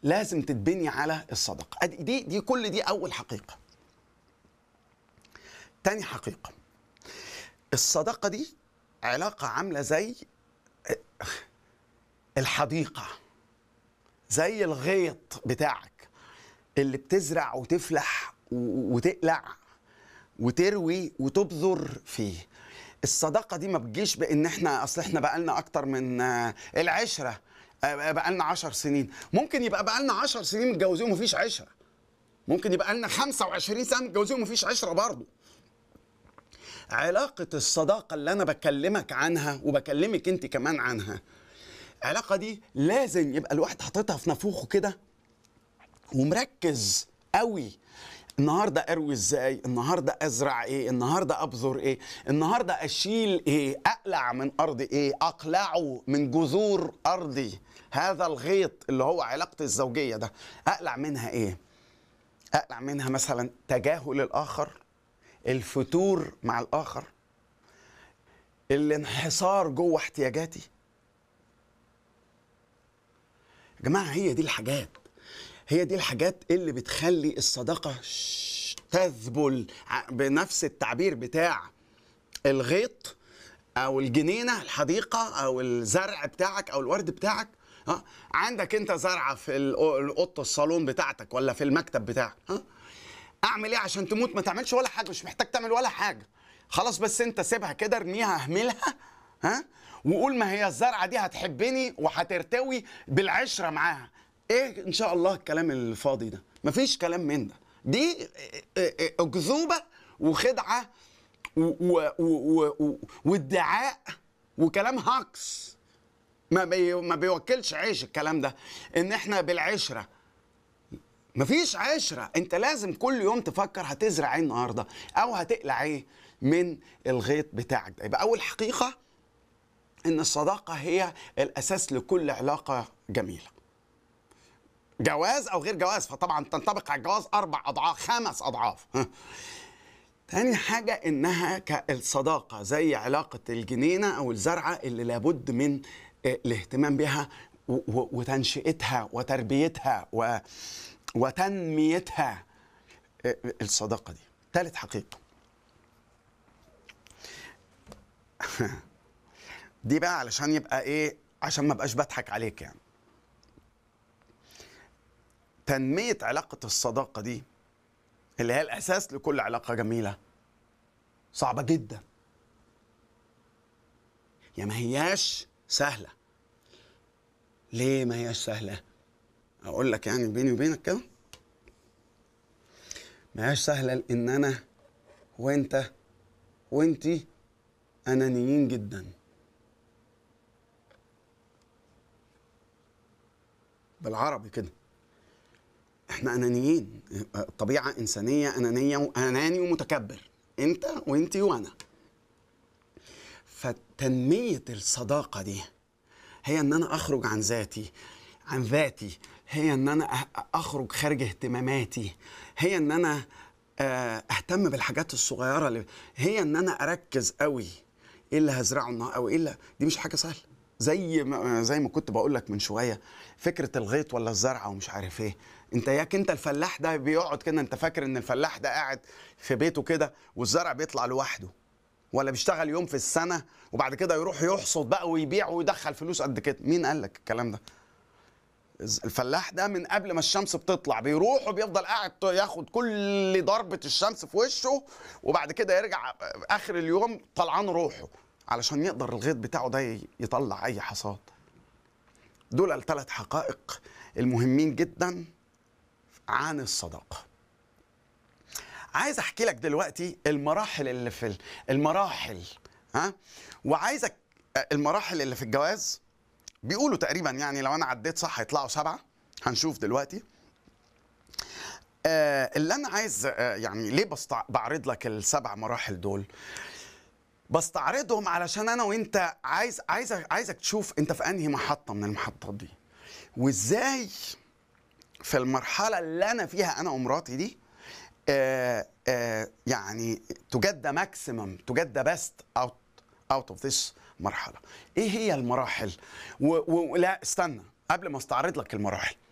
لازم تتبني على الصدقه أدي- دي دي كل دي اول حقيقه تاني حقيقه الصداقه دي علاقه عامله زي الحديقه زي الغيط بتاعك اللي بتزرع وتفلح و- وتقلع وتروي وتبذر فيه الصداقة دي ما بتجيش بان احنا اصل احنا بقالنا اكتر من آه، العشرة آه، بقالنا عشر سنين ممكن يبقى بقالنا عشر سنين متجوزين ومفيش عشرة ممكن يبقى لنا 25 سنة متجوزين ومفيش عشرة برضه علاقة الصداقة اللي أنا بكلمك عنها وبكلمك أنت كمان عنها العلاقة دي لازم يبقى الواحد حاططها في نافوخه كده ومركز قوي النهارده اروي ازاي النهارده ازرع ايه النهارده ابذر ايه النهارده اشيل ايه اقلع من ارض ايه اقلعه من جذور ارضي هذا الغيط اللي هو علاقتي الزوجيه ده اقلع منها ايه اقلع منها مثلا تجاهل الاخر الفتور مع الاخر الانحصار جوه احتياجاتي يا جماعه هي دي الحاجات هي دي الحاجات اللي بتخلي الصداقه ش- تذبل ع- بنفس التعبير بتاع الغيط او الجنينه الحديقه او الزرع بتاعك او الورد بتاعك ها عندك انت زرعه في الأو- اوضه الصالون بتاعتك ولا في المكتب بتاعك ها اعمل ايه عشان تموت ما تعملش ولا حاجه مش محتاج تعمل ولا حاجه خلاص بس انت سيبها كده ارميها اهملها ها وقول ما هي الزرعه دي هتحبني وهترتوي بالعشره معاها ايه ان شاء الله الكلام الفاضي ده مفيش كلام من ده دي اكذوبه وخدعه و- و- و- و- وادعاء وكلام هاكس ما بي ما بيوكلش عيش الكلام ده ان احنا بالعشره مفيش عشرة انت لازم كل يوم تفكر هتزرع ايه النهاردة او هتقلع ايه من الغيط بتاعك ده يبقى اول حقيقة ان الصداقة هي الاساس لكل علاقة جميلة جواز او غير جواز فطبعا تنطبق على الجواز اربع اضعاف خمس اضعاف ها. تاني حاجة إنها كالصداقة زي علاقة الجنينة أو الزرعة اللي لابد من آه، الاهتمام بها و- و- وتنشئتها وتربيتها و- وتنميتها آه، الصداقة دي ثالث حقيقة دي بقى علشان يبقى إيه عشان ما بقاش بضحك عليك يعني تنمية علاقة الصداقة دي اللي هي الاساس لكل علاقه جميله صعبه جدا يا ما هياش سهله ليه ما هياش سهله اقول لك يعني بيني وبينك كده ما هياش سهله لان انا وانت وانتي انانيين جدا بالعربي كده احنا انانيين طبيعه انسانيه انانيه واناني ومتكبر انت وانتي وانا فتنميه الصداقه دي هي ان انا اخرج عن ذاتي عن ذاتي هي ان انا أه- اخرج خارج اهتماماتي هي ان انا آه، اهتم بالحاجات الصغيره اللي هي ان انا اركز قوي ايه اللي هزرعه النهارده او ايه اللي دي مش حاجه سهله زي ما زي ما كنت بقول لك من شويه فكره الغيط ولا الزرعه ومش عارف ايه انت ياك انت الفلاح ده بيقعد كده انت فاكر ان الفلاح ده قاعد في بيته كده والزرع بيطلع لوحده ولا بيشتغل يوم في السنه وبعد كده يروح يحصد بقى ويبيع ويدخل فلوس قد كده مين قال لك الكلام ده الفلاح ده من قبل ما الشمس بتطلع بيروح وبيفضل قاعد ياخد كل ضربة الشمس في وشه وبعد كده يرجع آخر اليوم طلعان روحه علشان يقدر الغيط بتاعه ده يطلع أي حصاد دول الثلاث حقائق المهمين جدا عن الصداقة عايز احكي لك دلوقتي المراحل اللي في ال- المراحل ها وعايزك المراحل اللي في الجواز بيقولوا تقريبا يعني لو انا عديت صح هيطلعوا سبعه هنشوف دلوقتي آه اللي انا عايز آه يعني ليه بستع... بعرض لك السبع مراحل دول بستعرضهم علشان انا وانت عايز عايز عايزك تشوف انت في انهي محطه من المحطات دي وازاي في المرحله اللي انا فيها انا ومراتي دي آه آه يعني to get the maximum to get the best out out of this مرحله ايه هي المراحل و- و- ولا استنى قبل ما استعرض لك المراحل